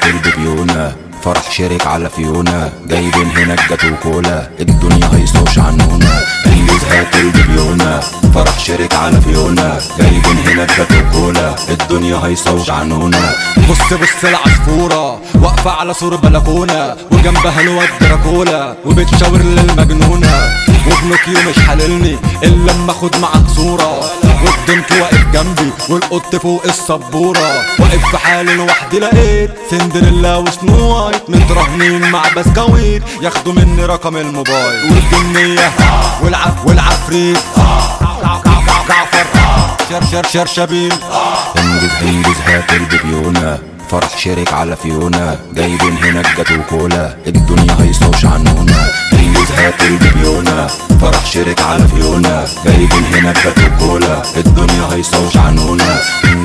البيبيونة فرح شرك على فيونا جايبين هنا الجاتو كولا الدنيا هيصوش عنونا انجز هات البيبيونة فرح شرك على فيونا جايبين هنا الجاتو كولا الدنيا هيصوش عنونا بص بص العصفورة واقفة على سور بلكونة وجنبها الواد دراكولا وبتشاور للمجنونة وبنوكيو مش حللني الا لما اخد معاك صورة والدنك واقف جنبي والقط فوق السبورة واقف في حالي لوحدي لقيت سندريلا وسنو وايت متراهنين مع بسكويت ياخدوا مني رقم الموبايل والجنية والعف والعفريت جعفر شر شر شر شبيل انجز انجز هات البيبيونة فرح شرك على فيونا جايبين هنا الجاتو كولا الدنيا هيصوش عنونا انجز هات البيبيونة فرح شرك على فيونا جايبين هنا الجاتو كولا الدنيا هيصوش عنونا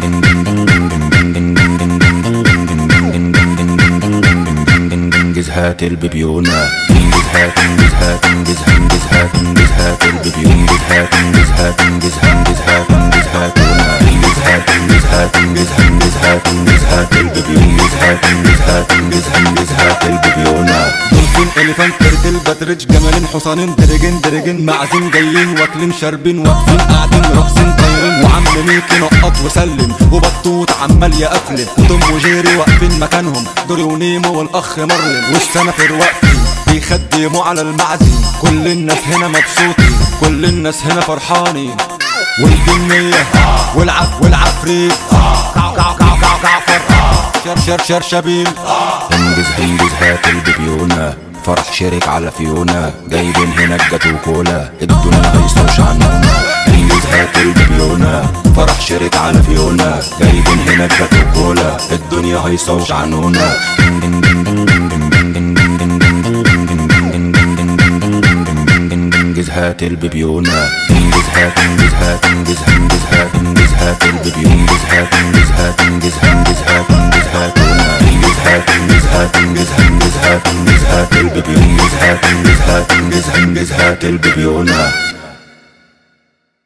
انجز هات البيبيونة انجز هات انجز هات انجز انجز هات انجز هات البيبيون انجز هات انجز هات انجز انجز هات انجز هاتونا انجز هات انجز هات انجز انجز هات انجز هات البيبيون انجز هات انجز هات انجز انجز هات البيبيونة دولفين اليفانت ترتل باتريج جمالين حصانين درجين درجين معزين جايين واكلين شاربين واقفين قاعدين راقصين طايرين وعم ميكي نقط وسلم وبطوط عمال يقفلن وتوم وجيري واقفين مكانهم دوري ونيمو والاخ مارلين والسنافر واقفين بيخدموا على المعزين كل الناس هنا مبسوطين كل الناس هنا فرحانين والجنية والعف والعفريت كعو كعو كعو كعو جعفر شر شر شر شبيل انجز انجز هات البيبيونة فرح شرك على فيونا جايبين هنا الجاتو كولا الدنيا هيصوش عنونا انجز هات البيبيونة فرح شرك على فيونا جايبين هنا الجاتو كولا الدنيا هيصوش عنونا انجز هات البيبيونة انجز هات انجز هات انجز انجز هات انجز هات البيبيون انجز هات انجز هات انجز انجز هات انجز هاتونا انجز هات انجز هات انجز انجز هات انجز هات البيبيون انجز هات انجز هات انجز انجز هات البيبيونة